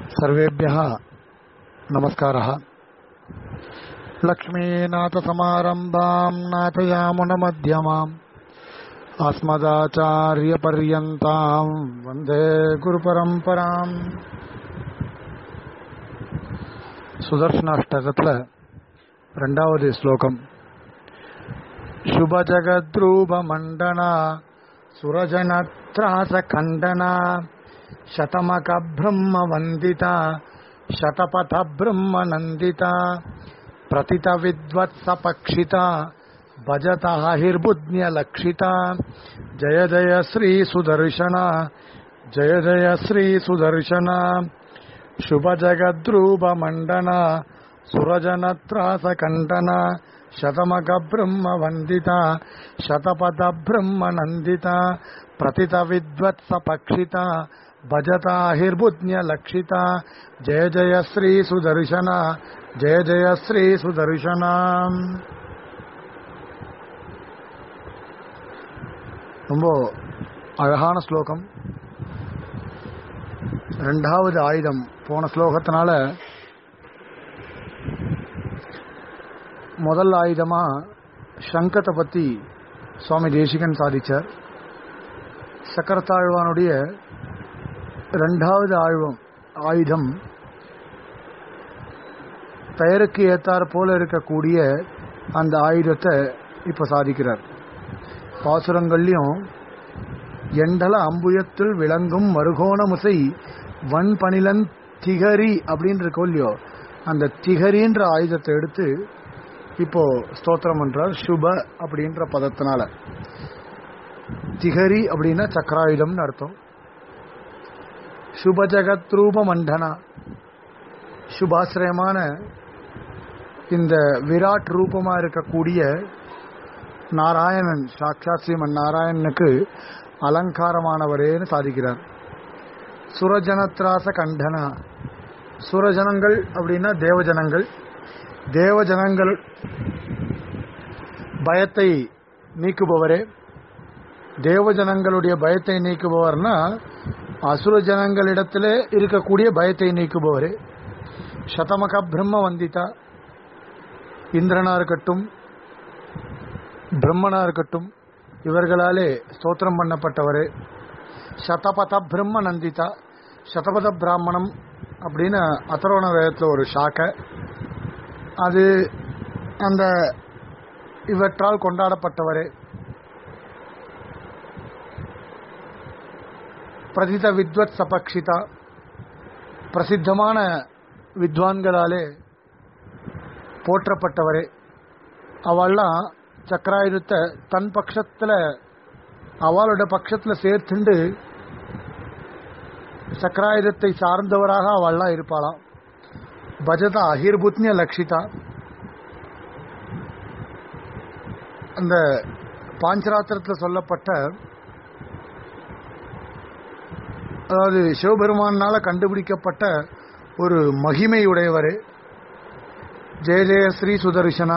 सर्वेभ्यः नमस्कारः लक्ष्मीनाथसमारम्भाम् नाथयामुनमध्यमाम् अस्मदाचार्यपर्यन्ताम् वन्दे குருபரம்பராம் சுதர்ஷனாஷ்டகத்துல ரெண்டாவது ஸ்லோகம் शुभजगद्रूपमण्डना सुरजनत्रासखण्डना शतमकब्रह्मवन्दिता शतपथब्रह्मनन्दिता प्रतितविद्वत्सपक्षिता भजत हिर्बुद्न्यलक्षिता जय जय श्रीसुदर्शना जय जय श्रीसुदर्शना शुभजगद्रूपमण्डना सुरजनत्रासकण्डना शतमकब्रह्मवन्दिता शतपथब्रह्मनन्दिता प्रतितविद्वत्सपक्षिता भजता हिर्बुद्न्यलक्षिता जय जय श्रीसुदर्शना जय जय श्रीसुदर्शना ரொம்ப அழகான ஸ்லோகம் ரெண்டாவது ஆயுதம் போன ஸ்லோகத்தினால முதல் ஆயுதமா சங்கத்தை பத்தி சுவாமி தேசிகன் சாதிச்சார் சக்கரத்தாழ்வானுடைய ரெண்டாவது ஆழ்வம் ஆயுதம் பெயருக்கு ஏத்தார் போல இருக்கக்கூடிய அந்த ஆயுதத்தை இப்ப சாதிக்கிறார் பாசுரங்கள்லயும் எண்டல அம்புயத்தில் விளங்கும் மருகோண முசை வன்பணிலன் திகரி அப்படின்னு இருக்கோ இல்லையோ அந்த திகரின்ற ஆயுதத்தை எடுத்து இப்போ ஸ்தோத்திரம் பண்றார் சுப அப்படின்ற பதத்தினால திகரி அப்படின்னா சக்கராயுதம்னு அர்த்தம் சுபஜகத் ரூப மண்டனா சுபாசிரயமான இந்த விராட் ரூபமா இருக்கக்கூடிய நாராயணன் சாட்சாத் ஸ்ரீமன் நாராயணனுக்கு அலங்காரமானவரேன்னு சாதிக்கிறார் சுரஜனத்ராச கண்டனா சுரஜனங்கள் அப்படின்னா தேவஜனங்கள் தேவஜனங்கள் பயத்தை நீக்குபவரே தேவஜனங்களுடைய பயத்தை நீக்குபவர்னா அசுர ஜனங்களிடத்திலே இருக்கக்கூடிய பயத்தை நீக்குபவரே சதமக பிரம்ம வந்திதா இந்திரனா இருக்கட்டும் பிரம்மனா இருக்கட்டும் இவர்களாலே ஸ்தோத்திரம் பண்ணப்பட்டவரே சதபத பிரம்ம நந்திதா சதபத பிராமணம் அப்படின்னு அத்தரோண வேதத்தில் ஒரு ஷாக்கை அது அந்த இவற்றால் கொண்டாடப்பட்டவரே பிரதித வித்வத் சபக்ஷிதா பிரசித்தமான வித்வான்களாலே போற்றப்பட்டவரே அவள்லாம் சக்கராயுதத்தை தன் பட்சத்துல அவளோட பட்சத்துல சேர்த்துண்டு சக்கராயுதத்தை சார்ந்தவராக அவள்லாம் இருப்பாளாம் பஜதா அகிர்புத்னிய லக்ஷிதா அந்த பாஞ்சராத்திரத்தில் சொல்லப்பட்ட அதாவது சிவபெருமானால கண்டுபிடிக்கப்பட்ட ஒரு மகிமையுடையவரே ஜெய ஜெய ஸ்ரீ சுதர்சனா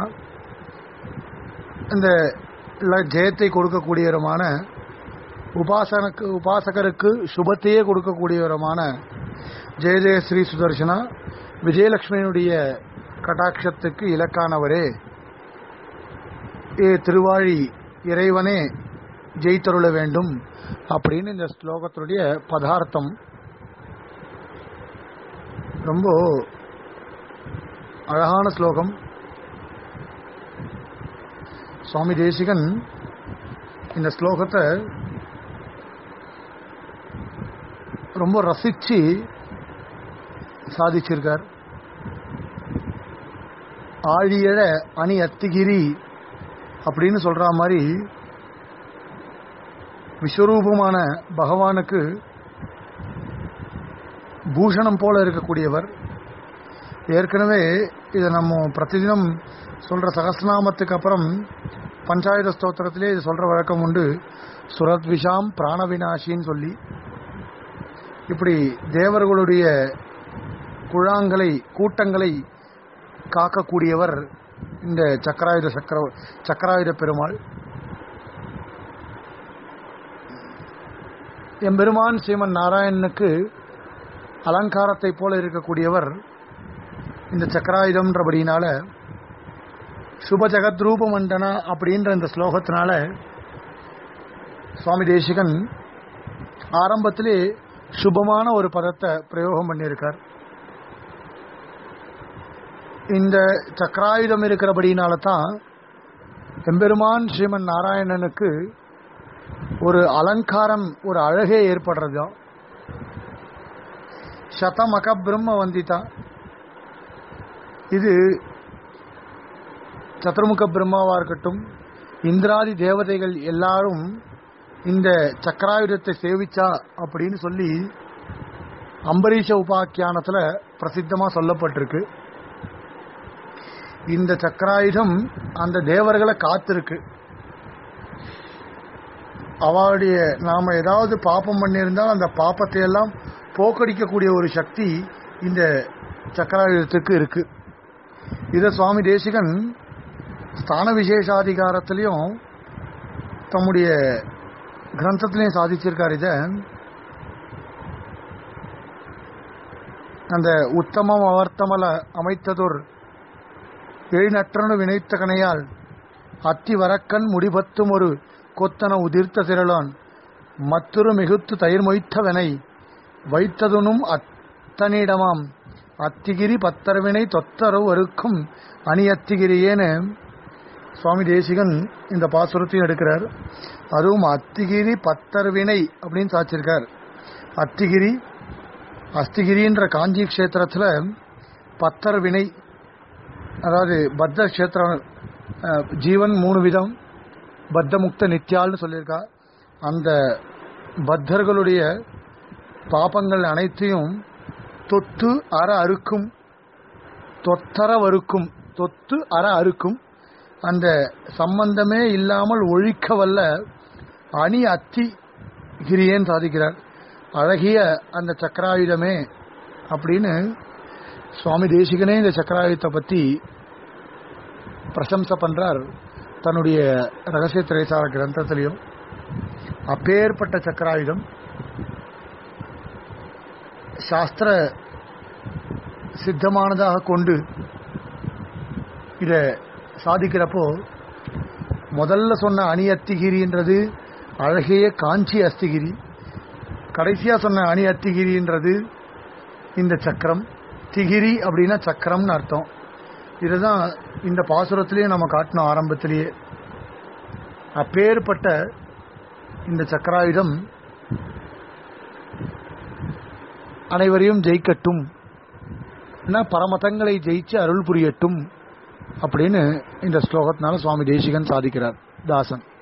இந்த ஜெயத்தை கொடுக்கக்கூடியவருமான உபாசனுக்கு உபாசகருக்கு சுபத்தையே கொடுக்கக்கூடியவருமான ஜெய ஜெய ஸ்ரீ சுதர்சனா விஜயலட்சுமியினுடைய கடாட்சத்துக்கு இலக்கானவரே ஏ திருவாழி இறைவனே ஜெயித்தருள வேண்டும் அப்படின்னு இந்த ஸ்லோகத்தினுடைய பதார்த்தம் ரொம்ப அழகான ஸ்லோகம் சுவாமி தேசிகன் இந்த ஸ்லோகத்தை ரொம்ப ரசிச்சு சாதிச்சிருக்கார் ஆழியழ அணி அத்திகிரி அப்படின்னு சொல்ற மாதிரி விஸ்வரூபமான பகவானுக்கு பூஷணம் போல இருக்கக்கூடியவர் ஏற்கனவே இதை நம்ம பிரதிதினம் சொல்ற சகஸ்நாமத்துக்கு அப்புறம் பஞ்சாயுத ஸ்தோத்திரத்திலே இது சொல்ற வழக்கம் உண்டு சுரத்விஷாம் பிராணவினாஷின்னு சொல்லி இப்படி தேவர்களுடைய குழாங்களை கூட்டங்களை காக்கக்கூடியவர் இந்த சக்கராயுத சக்கர சக்கராயுத பெருமாள் எம்பெருமான் ஸ்ரீமன் நாராயணனுக்கு அலங்காரத்தை போல இருக்கக்கூடியவர் இந்த சக்கராயுதம்ன்றபடினால சுப ஜெகத்ரூப மண்டனா அப்படின்ற இந்த ஸ்லோகத்தினால சுவாமி தேசிகன் ஆரம்பத்திலே சுபமான ஒரு பதத்தை பிரயோகம் பண்ணியிருக்கார் இந்த சக்கராயுதம் இருக்கிறபடினால தான் எம்பெருமான் ஸ்ரீமன் நாராயணனுக்கு ஒரு அலங்காரம் ஒரு அழகே ஏற்படுறது சதமக பிரம்ம வந்திதா இது சதுர்முக பிரம்மாவா இருக்கட்டும் இந்திராதி தேவதைகள் எல்லாரும் இந்த சக்கராயுதத்தை சேவிச்சா அப்படின்னு சொல்லி அம்பரீஷ உபாக்கியானத்துல பிரசித்தமா சொல்லப்பட்டிருக்கு இந்த சக்கராயுதம் அந்த தேவர்களை காத்திருக்கு அவளுடைய நாம ஏதாவது பாப்பம் பண்ணியிருந்தால் அந்த பாப்பத்தை எல்லாம் போக்கடிக்கக்கூடிய ஒரு சக்தி இந்த சக்கராயுதத்துக்கு இருக்கு இதை சுவாமி தேசிகன் ஸ்தான விசேஷாதிகாரத்திலையும் தம்முடைய கிரந்தத்திலையும் சாதிச்சிருக்கார் இத அந்த உத்தமம் அவர்த்தமல அமைத்ததொர் எழுநற்றனு வினைத்த கணையால் அத்தி வரக்கண் முடிபத்தும் ஒரு கொத்தன உதிர்த்த திரளான் மற்றொரு மிகுத்து தயிர் மொய்த்தவனை வைத்ததுனும் அத்தனிடமாம் அத்திகிரி பத்தரவினை தொத்தரவு அறுக்கும் அணி அத்திகிரியேன்னு சுவாமி தேசிகன் இந்த பாசுரத்தையும் எடுக்கிறார் அதுவும் அத்திகிரி பத்தர்வினை அப்படின்னு சாச்சிருக்கார் அத்திகிரி அஸ்திகிரின்ற காஞ்சி கஷேத்திரத்துல பத்தர் வினை அதாவது பத்த கஷேத்திரம் அஹ், ஜீவன் மூணு விதம் பத்த முக்த நித்யால்னு சொல்லியிருக்கா அந்த பத்தர்களுடைய பாபங்கள் அனைத்தையும் தொத்து அற அறுக்கும் தொத்தர வறுக்கும் தொத்து அற அறுக்கும் அந்த சம்பந்தமே இல்லாமல் ஒழிக்க வல்ல அணி அத்தி கிரியேன்னு சாதிக்கிறார் அழகிய அந்த சக்கராயுதமே அப்படின்னு சுவாமி தேசிகனே இந்த சக்கராயுதத்தை பத்தி பிரசம்சை பண்றார் தன்னுடைய ரகசிய திரைசார கிரந்தத்திலையும் அப்பேற்பட்ட சக்கராயுதம் சாஸ்திர சித்தமானதாக கொண்டு இத சாதிக்கிறப்போ முதல்ல சொன்ன அணி அத்திகிரின்றது அழகிய காஞ்சி அஸ்திகிரி கடைசியா சொன்ன அணி அத்திகிரின்றது இந்த சக்கரம் திகிரி அப்படின்னா சக்கரம்னு அர்த்தம் இதுதான் இந்த பாசுரத்திலேயே நம்ம காட்டினோம் ஆரம்பத்திலேயே அப்பேற்பட்ட இந்த சக்கராயுதம் அனைவரையும் ஜெயிக்கட்டும் என்ன பரமதங்களை ஜெயிச்சு அருள் புரியட்டும் அப்படின்னு இந்த ஸ்லோகத்தினால சுவாமி தேசிகன் சாதிக்கிறார் தாசன்